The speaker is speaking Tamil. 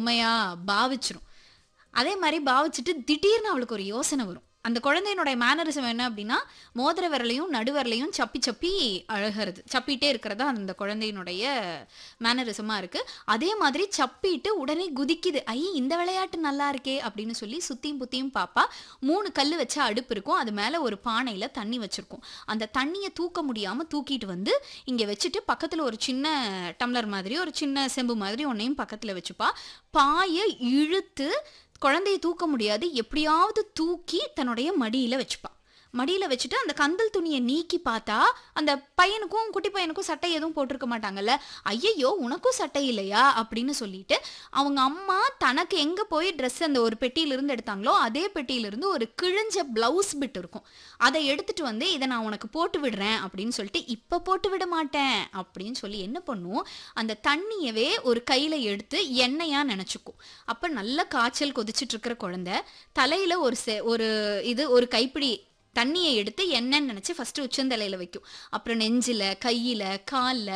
பொம்மையா பாவிச்சிரும் அதே மாதிரி பாவிச்சிட்டு திடீர்னு அவளுக்கு ஒரு யோசனை வரும் அந்த குழந்தையினுடைய மேனரிசம் என்ன அப்படின்னா மோதிர விரலையும் நடுவரலையும் சப்பி சப்பி அழகிறது சப்பிட்டே இருக்கிறதா அந்த குழந்தையினுடைய மேனரிசமா இருக்கு அதே மாதிரி சப்பிட்டு உடனே குதிக்குது ஐ இந்த விளையாட்டு நல்லா இருக்கே அப்படின்னு சொல்லி சுத்தியும் புத்தியும் பாப்பா மூணு கல் வச்ச அடுப்பு இருக்கும் அது மேல ஒரு பானையில தண்ணி வச்சிருக்கும் அந்த தண்ணியை தூக்க முடியாம தூக்கிட்டு வந்து இங்க வச்சுட்டு பக்கத்துல ஒரு சின்ன டம்ளர் மாதிரி ஒரு சின்ன செம்பு மாதிரி ஒன்னையும் பக்கத்துல வச்சுப்பா பாயை இழுத்து குழந்தையை தூக்க முடியாது எப்படியாவது தூக்கி தன்னுடைய மடியில வச்சுப்பா மடியில வச்சுட்டு அந்த கந்தல் துணியை நீக்கி பார்த்தா அந்த பையனுக்கும் குட்டி பையனுக்கும் சட்டை எதுவும் போட்டிருக்க மாட்டாங்கல்ல ஐயையோ உனக்கும் சட்டை இல்லையா அப்படின்னு சொல்லிட்டு அவங்க அம்மா தனக்கு எங்க போய் ட்ரெஸ் அந்த ஒரு பெட்டியிலிருந்து எடுத்தாங்களோ அதே பெட்டியிலிருந்து ஒரு கிழிஞ்ச பிளவுஸ் பிட் இருக்கும் அதை எடுத்துட்டு வந்து இதை நான் உனக்கு போட்டு விடுறேன் அப்படின்னு சொல்லிட்டு இப்ப போட்டு விட மாட்டேன் அப்படின்னு சொல்லி என்ன பண்ணும் அந்த தண்ணியவே ஒரு கையில எடுத்து எண்ணெயா நினைச்சுக்கும் அப்ப நல்ல காய்ச்சல் கொதிச்சிட்டு இருக்கிற குழந்தை தலையில ஒரு செ- ஒரு இது ஒரு கைப்பிடி தண்ணியை எடுத்து எண்ணெய்ன்னு நினச்சி ஃபஸ்ட்டு உச்சந்தலையில் வைக்கும் அப்புறம் நெஞ்சில் கையில் காலில்